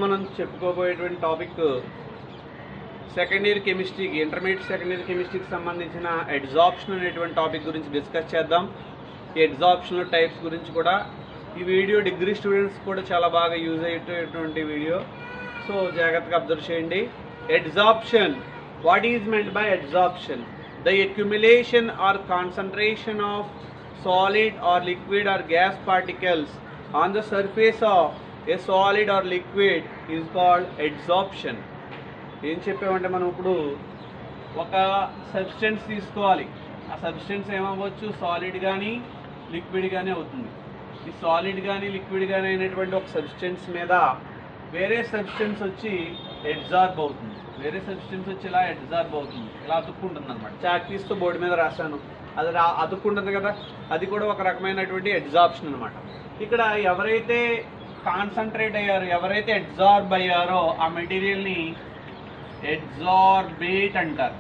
మనం చెప్పుకోబోయేటువంటి topic second year కెమిస్ట్రీకి ఇంటర్మీడియట్ సెకండ్ ఇయర్ కెమిస్ట్రీకి సంబంధించిన ఎడ్జాప్షన్ అనేటువంటి టాపిక్ గురించి డిస్కస్ చేద్దాం ఈ ఎడ్జాప్షన్ టైప్స్ గురించి కూడా ఈ వీడియో డిగ్రీ స్టూడెంట్స్ కూడా చాలా బాగా యూజ్ అయ్యేటటువంటి వీడియో సో జాగ్రత్తగా అబ్జర్వ్ చేయండి adsorption what is meant by adsorption the accumulation or concentration of solid or liquid or gas particles on the surface of a solid or liquid is called adsorption ఏం చెప్పామంటే మనం ఇప్పుడు ఒక substance తీసుకోవాలి ఆ substance ఏమవ్వచ్చు solid కానీ liquid కానీ అవుతుంది ఈ సాలిడ్ కానీ లిక్విడ్ కానీ అయినటువంటి ఒక సబ్స్టెన్స్ మీద వేరే సబ్స్టెన్స్ వచ్చి ఎడ్జార్బ్ అవుతుంది వేరే సబ్స్టెన్స్ వచ్చి ఇలా ఎడ్జార్బ్ అవుతుంది ఇలా అతుక్కుంటుంది అనమాట చాక్ పీస్తో బోర్డు మీద రాశాను అది రా అతుక్కుంటుంది కదా అది కూడా ఒక రకమైనటువంటి ఎడ్జార్ప్షన్ అనమాట ఇక్కడ ఎవరైతే కాన్సన్ట్రేట్ అయ్యారో ఎవరైతే ఎడ్జార్బ్ అయ్యారో ఆ మెటీరియల్ని ఎడ్జార్బేట్ అంటారు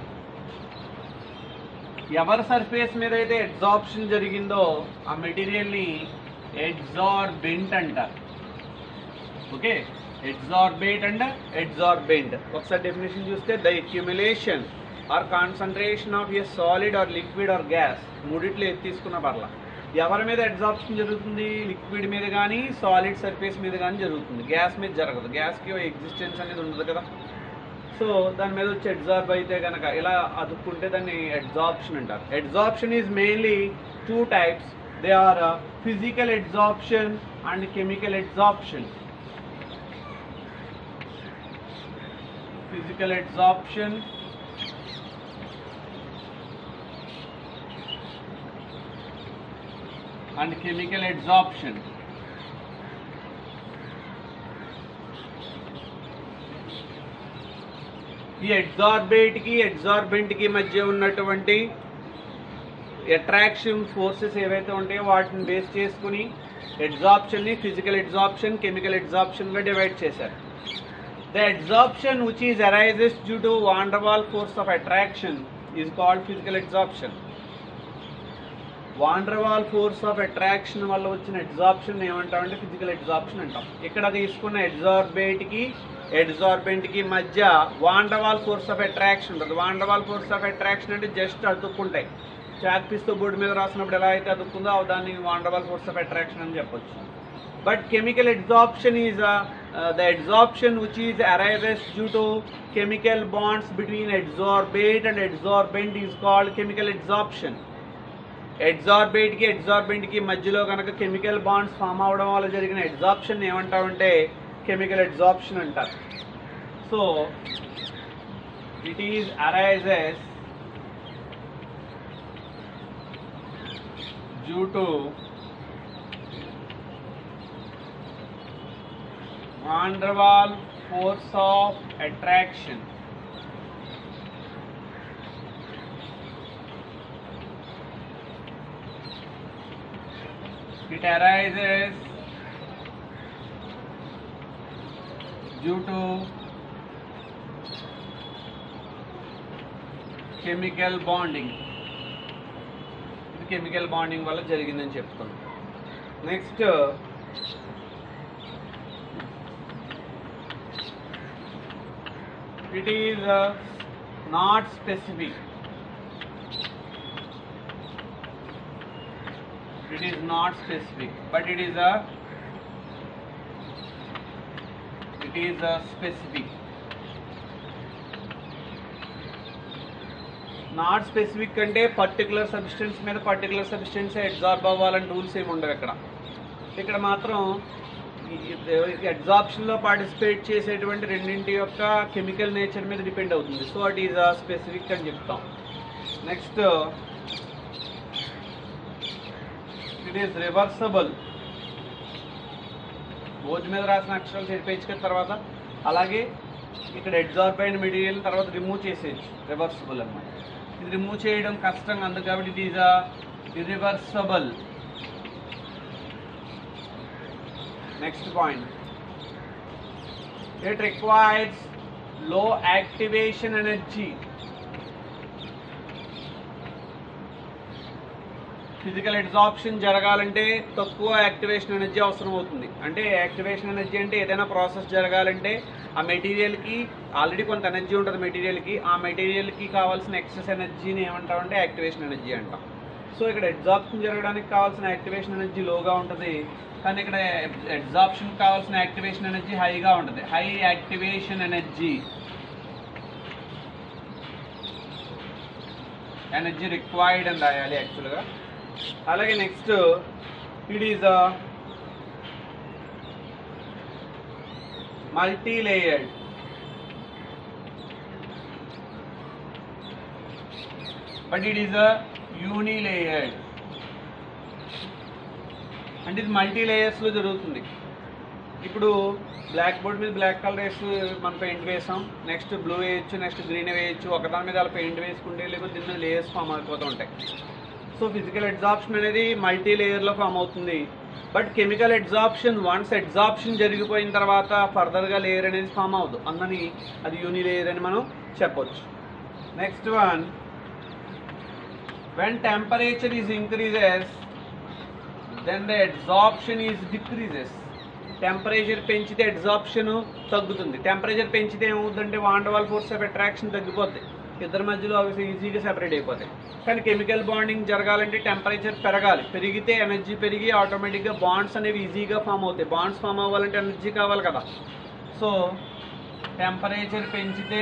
ఎవరి సర్ఫేస్ మీద అయితే ఎడ్జార్ప్షన్ జరిగిందో ఆ మెటీరియల్ని ఎడ్జార్బెంట్ అంటారు ఓకే ఎడ్జార్బేట్ అండ్ ఎడ్జార్బెంట్ ఒకసారి డెఫినేషన్ చూస్తే the accumulation or concentration of a solid or liquid or gas మూడిట్లో ఎత్తి తీసుకున్న పర్లా ఎవరి మీద ఎడ్జార్ప్షన్ జరుగుతుంది లిక్విడ్ మీద కానీ సాలిడ్ సర్ఫేస్ మీద కానీ జరుగుతుంది గ్యాస్ మీద జరగదు గ్యాస్కి ఎగ్జిస్టెన్స్ అనేది ఉండదు కదా సో దాని మీద వచ్చి ఎడ్జార్బ్ అయితే కనుక ఇలా అతుక్కుంటే దాన్ని ఎడ్జార్ప్షన్ అంటారు adsorption is mainly two types they are physical adsorption and chemical adsorption physical absorption and chemical absorption ఈ ఎడ్జార్బేట్ కి ఎడ్జార్బెంట్ కి మధ్య ఉన్నటువంటి అట్రాక్షన్ ఫోర్సెస్ ఏవైతే ఉంటాయో వాటిని బేస్ చేసుకుని ఎడ్జార్ప్షన్ ని ఫిజికల్ ఎడ్జార్ప్షన్ కెమికల్ ఎడ్జార్ప్షన్ గా డివైడ్ చేశారు The absorption which is arises due to van der Waals force of attraction is called physical absorption. Van der Waal force of attraction వల్ల వచ్చిన adsorption ఏమంటామంటే physical adsorption అంటాం ఇక్కడ తీసుకున్న ఎడ్జార్బేట్ కి adsorbent కి మధ్య van der Waal force of attraction ఉంటుంది van der Waal force of attraction అంటే జస్ట్ అతుక్కుంటాయి చాక్ పీస్తో బోర్డు మీద రాసినప్పుడు ఎలా అయితే అతుక్కుందో దాన్ని van der Waal force of attraction అని చెప్పొచ్చు but chemical absorption is uh, uh, the absorption which is arises due to chemical bonds between adsorbate and adsorbent is called chemical absorption ఎడ్జార్బేట్ కి ఎడ్జార్బెంట్ కి మధ్యలో కనుక కెమికల్ బాండ్స్ ఫామ్ అవడం వల్ల జరిగిన adsorption ఏమంటామంటే కెమికల్ ఎడ్జార్ప్షన్ అంటారు so it is arises due to van der Waal force of attraction. It arises due to chemical bonding. ఇది కెమికల్ బాండింగ్ వల్ల జరిగిందని చెప్తున్నాం next it is uh, not specific it is not specific but it is a it is a specific not specific అంటే particular substance మీద particular substance adsorb అవ్వాలని rules ఏమి ఉండవు ఇక్కడ ఇక్కడ మాత్రం ఎగ్జాప్షన్ లో పార్టిసిపేట్ చేసేటువంటి రెండింటి యొక్క కెమికల్ నేచర్ మీద డిపెండ్ అవుతుంది సో అట్ ఈజ్ స్పెసిఫిక్ అని చెప్తాం next it is reversible board మీద రాసిన అక్షరాలు చెరిపేయించుకున్న తర్వాత అలాగే ఇక్కడ ఎడ్జార్బ్ అయిన మెటీరియల్ తర్వాత రిమూవ్ చేసేయచ్చు రివర్సబుల్ అన్నమాట ఇది రిమూవ్ చేయడం కష్టం అందు కాబట్టి it is irreversible next point it requires low activation energy physical adsorption జరగాలంటే తక్కువ యాక్టివేషన్ ఎనర్జీ అవసరం అవుతుంది అంటే యాక్టివేషన్ ఎనర్జీ అంటే ఏదైనా ప్రాసెస్ జరగాలంటే ఆ మెటీరియల్కి ఆల్రెడీ కొంత ఎనర్జీ ఉంటుంది మెటీరియల్కి ఆ మెటీరియల్కి కావాల్సిన ఎక్సెస్ ఎనర్జీని ఏమంటామంటే యాక్టివేషన్ ఎనర్జీ అంటాం సో ఇక్కడ ఎగ్జాప్షన్ జరగడానికి కావాల్సిన యాక్టివేషన్ ఎనర్జీ లోగా ఉంటుంది కానీ ఇక్కడ ఎగ్జాప్షన్ కావాల్సిన యాక్టివేషన్ ఎనర్జీ హైగా ఉంటుంది high activation energy energy required అని రాయాలి యాక్చువల్గా అలాగే next it is multi layered but it is a uni layered అంటే ఇది మల్టీ లేయర్స్లో జరుగుతుంది ఇప్పుడు బ్లాక్ బోర్డ్ మీద బ్లాక్ కలర్ వేసి మనం పెయింట్ వేసాం నెక్స్ట్ బ్లూ వేయచ్చు నెక్స్ట్ గ్రీన్ వేయచ్చు ఒకదాని మీద అలా పెయింట్ వేసుకుంటే లేకపోతే దీని మీద లేయర్స్ ఫామ్ అయిపోతూ ఉంటాయి సో ఫిజికల్ ఎగ్జాప్షన్ అనేది మల్టీ లేయర్లో ఫామ్ అవుతుంది but chemical adsorption once adsorption జరిగిపోయిన తర్వాత ఫర్దర్గా లేయర్ అనేది ఫామ్ అవ్వదు అందుని అది యూని లేయర్ అని మనం చెప్పొచ్చు next one when temperature is increases then the adsorption is decreases temperature పెంచితే అడ్జాప్షన్ తగ్గుతుంది టెంపరేచర్ పెంచితే ఏమవుతుందంటే వాండవాల్ ఫోర్స్ ఆఫ్ అట్రాక్షన్ తగ్గిపోద్ది ఇద్దరి మధ్యలో అవి ఈజీగా సెపరేట్ అయిపోతాయి కానీ కెమికల్ బాండింగ్ జరగాలంటే టెంపరేచర్ పెరగాలి పెరిగితే ఎనర్జీ పెరిగి ఆటోమేటిక్గా బాండ్స్ అనేవి ఈజీగా ఫామ్ అవుతాయి బాండ్స్ ఫామ్ అవ్వాలంటే ఎనర్జీ కావాలి కదా సో టెంపరేచర్ పెంచితే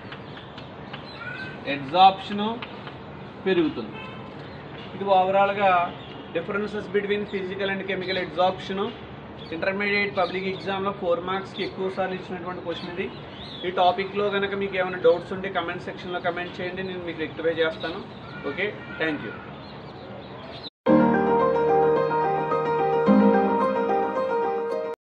ఎగ్జాప్షను పెరుగుతుంది ఇది ఓవరాల్గా differences between physical and chemical adsorption intermediate public ఎగ్జామ్లో ఫోర్ మార్క్స్కి ఎక్కువ సార్లు ఇచ్చినటువంటి క్వశ్చన్ ఇది ఈ టాపిక్లో కనుక మీకు ఏమైనా డౌట్స్ ఉంటే కమెంట్ సెక్షన్లో కమెంట్ చేయండి నేను మీకు రెక్టిఫై చేస్తాను ఓకే థ్యాంక్ యూ